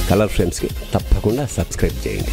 Colour ఫ్రేమ్స్కి తప్పకుండా subscribe చేయండి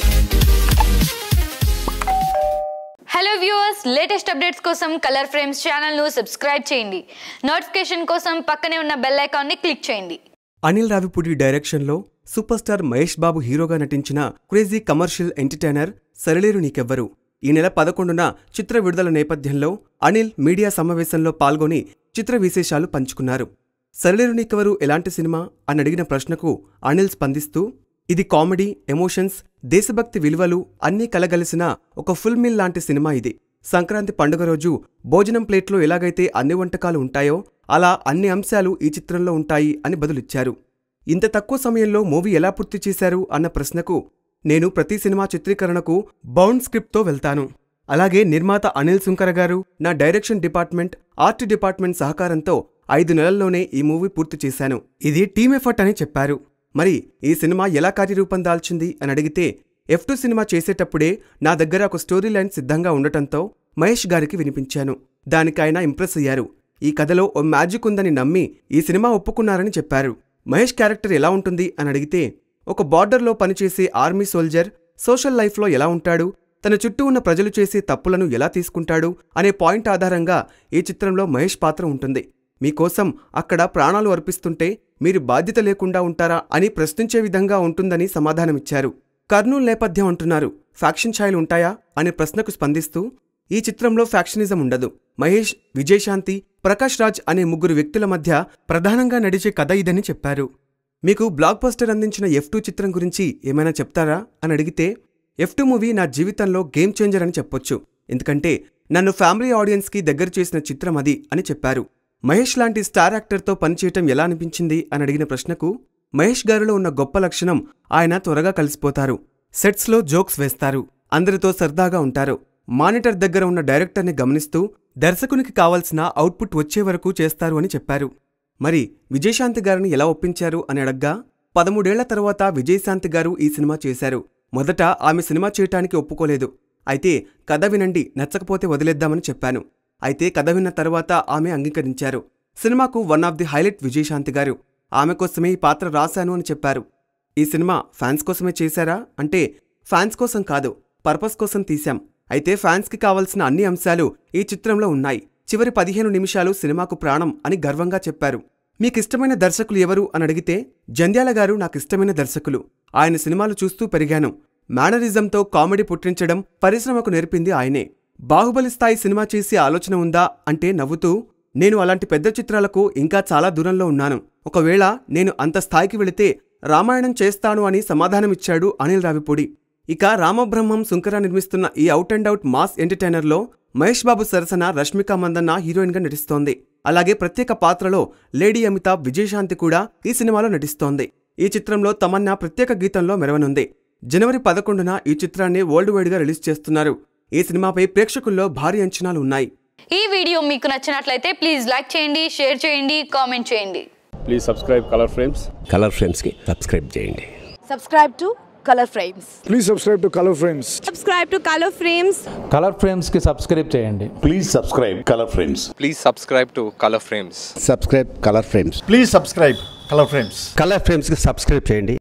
hello viewers latest updates కోసం కలర్ ఫ్రేమ్స్ ఛానల్ను సబ్స్క్రైబ్ చేయండి నోటిఫికేషన్ కోసం పక్కనే ఉన్న బెల్ ఐకాన్ని క్లిక్ చేయండి అనిల్ రావిపూడి డైరెక్షన్లో సూపర్ స్టార్ మహేష్ బాబు హీరోగా నటించిన crazy commercial entertainer Sarileru Neekevvaru ఈ నెల పదకొండున చిత్ర విడుదల నేపథ్యంలో అనిల్ మీడియా సమావేశంలో పాల్గొని చిత్ర విశేషాలు పంచుకున్నారు సరళేరు నీకెవరు ఎలాంటి సినిమా అని అడిగిన ప్రశ్నకు అనిల్ స్పందిస్తూ ఇది కామెడీ ఎమోషన్స్ దేశభక్తి విలువలు అన్నీ కలగలిసిన ఒక ఫుల్ మీల్ లాంటి సినిమా ఇది సంక్రాంతి పండుగ రోజు భోజనం ప్లేట్లో ఎలాగైతే అన్ని వంటకాలు ఉంటాయో అలా అన్ని అంశాలు ఈ చిత్రంలో ఉంటాయి అని బదులిచ్చారు ఇంత తక్కువ సమయంలో మూవీ ఎలా పూర్తి చేశారు అన్న ప్రశ్నకు నేను ప్రతి సినిమా చిత్రీకరణకు బౌండ్ స్క్రిప్ట్తో వెళ్తాను అలాగే నిర్మాత అనిల్ సుంకర గారు నా డైరెక్షన్ డిపార్ట్మెంట్ ఆర్ట్ డిపార్ట్మెంట్ సహకారంతో ఐదు నెలల్లోనే ఈ మూవీ పూర్తి చేశాను ఇది టీమ్ ఎఫర్ట్ అని చెప్పారు మరి ఈ సినిమా ఎలా కార్యరూపం దాల్చింది అని అడిగితే ఎఫ్ టూ సినిమా చేసేటప్పుడే నా దగ్గర ఒక స్టోరీ లైన్ సిద్ధంగా ఉండటంతో మహేష్ గారికి వినిపించాను దానికి ఆయన ఇంప్రెస్ అయ్యారు ఈ కథలో ఓ మ్యాజిక్ ఉందని నమ్మి ఈ సినిమా ఒప్పుకున్నారని చెప్పారు మహేష్ క్యారెక్టర్ ఎలా ఉంటుంది అని అడిగితే ఒక బార్డర్లో పనిచేసే ఆర్మీ సోల్జర్ సోషల్ లైఫ్లో ఎలా ఉంటాడు తన చుట్టూ ఉన్న ప్రజలు చేసే తప్పులను ఎలా తీసుకుంటాడు అనే పాయింట్ ఆధారంగా ఈ చిత్రంలో మహేష్ పాత్ర ఉంటుంది మీకోసం అక్కడ ప్రాణాలు అర్పిస్తుంటే మీరు బాధ్యత లేకుండా ఉంటారా అని ప్రశ్నించే విధంగా ఉంటుందని సమాధానమిచ్చారు కర్నూలు నేపథ్యం అంటున్నారు ఫ్యాక్షన్ ఛాయలు ఉంటాయా అనే ప్రశ్నకు స్పందిస్తూ ఈ చిత్రంలో ఫ్యాక్షనిజం ఉండదు మహేష్ విజయశాంతి ప్రకాష్ రాజ్ అనే ముగ్గురు వ్యక్తుల మధ్య ప్రధానంగా నడిచే కథ ఇదని చెప్పారు మీకు బ్లాక్ బస్టర్ అందించిన ఎఫ్ టూ చిత్రం గురించి ఏమైనా చెప్తారా అని అడిగితే ఎఫ్ టూ మూవీ నా జీవితంలో గేమ్ చేంజర్ అని చెప్పొచ్చు ఎందుకంటే నన్ను ఫ్యామిలీ ఆడియన్స్కి దగ్గర చేసిన చిత్రం అది అని చెప్పారు మహేష్ లాంటి స్టార్ యాక్టర్తో పనిచేయటం ఎలా అనిపించింది అని అడిగిన ప్రశ్నకు మహేష్ గారిలో ఉన్న గొప్ప లక్షణం ఆయన త్వరగా కలిసిపోతారు సెట్స్లో జోక్స్ వేస్తారు అందరితో సరదాగా ఉంటారు మానిటర్ దగ్గర ఉన్న డైరెక్టర్ని గమనిస్తూ దర్శకునికి కావాల్సిన అవుట్పుట్ వచ్చే వరకు చేస్తారు అని చెప్పారు మరి విజయశాంతి గారిని ఎలా ఒప్పించారు అని అడగ్గా పదమూడేళ్ల తర్వాత విజయశాంతి గారు ఈ సినిమా చేశారు మొదట ఆమె సినిమా చేయటానికి ఒప్పుకోలేదు అయితే కథ వినండి నచ్చకపోతే వదిలేద్దామని చెప్పాను అయితే కథ విన్న తర్వాత ఆమె అంగీకరించారు సినిమాకు one of the highlight Vijayashanti garu ఆమె కోసమే ఈ పాత్ర రాశాను అని చెప్పారు ఈ సినిమా ఫ్యాన్స్ కోసమే చేశారా అంటే ఫ్యాన్స్ కోసం కాదు పర్పస్ కోసం తీశాం అయితే ఫ్యాన్స్కి కావలసిన అన్ని అంశాలు ఈ చిత్రంలో ఉన్నాయి చివరి పదిహేను నిమిషాలు సినిమాకు ప్రాణం అని గర్వంగా చెప్పారు మీకిష్టమైన దర్శకులు ఎవరు అని అడిగితే జంధ్యాల గారు నాకిష్టమైన దర్శకులు ఆయన సినిమాలు చూస్తూ పెరిగాను మేనరిజంతో కామెడీ పుట్టించడం పరిశ్రమకు నేర్పింది ఆయనే బాహుబలి స్థాయి సినిమా చేసే ఆలోచన ఉందా అంటే నవ్వుతూ నేను అలాంటి పెద్ద చిత్రాలకు ఇంకా చాలా దూరంలో ఉన్నాను ఒకవేళ నేను అంత స్థాయికి వెళితే రామాయణం చేస్తాను అని సమాధానమిచ్చాడు అనిల్ రావిపూడి ఇక రామబ్రహ్మం సుంకర నిర్మిస్తున్న ఈ అవుట్ అండ్ అవుట్ మాస్ ఎంటర్టైనర్లో మహేష్ బాబు సరసన రష్మిక మందన్న హీరోయిన్గా నటిస్తోంది అలాగే ప్రత్యేక పాత్రలో లేడీ అమితాబ్ విజయశాంతి కూడా ఈ సినిమాలో నటిస్తోంది ఈ చిత్రంలో తమన్నా ప్రత్యేక గీతంలో మెరవనుంది జనవరి పదకొండున ఈ చిత్రాన్ని వరల్డ్ వైడ్గా రిలీజ్ చేస్తున్నారు ఈ సినిమాపై ప్రేక్షకుల్లో భారీ అంచనాలు ఉన్నాయి ఈ వీడియో మీకు నచ్చినట్లయితే ప్లీజ్ లైక్ చేయండి షేర్ చేయండి కామెంట్ చేయండి please subscribe Color Frames Color ఫ్రేమ్స్కి సబ్స్క్రైబ్ చేయండి subscribe to color frames Please subscribe to Color Frames. subscribe to color frames Color ఫ్రేమ్స్కి సబ్స్క్రైబ్ చేయండి Please subscribe Color Frames. Please subscribe to Color Frames. Subscribe Color Frames Please subscribe Color Frames. Color ఫ్రేమ్స్కి subscribe చేయండి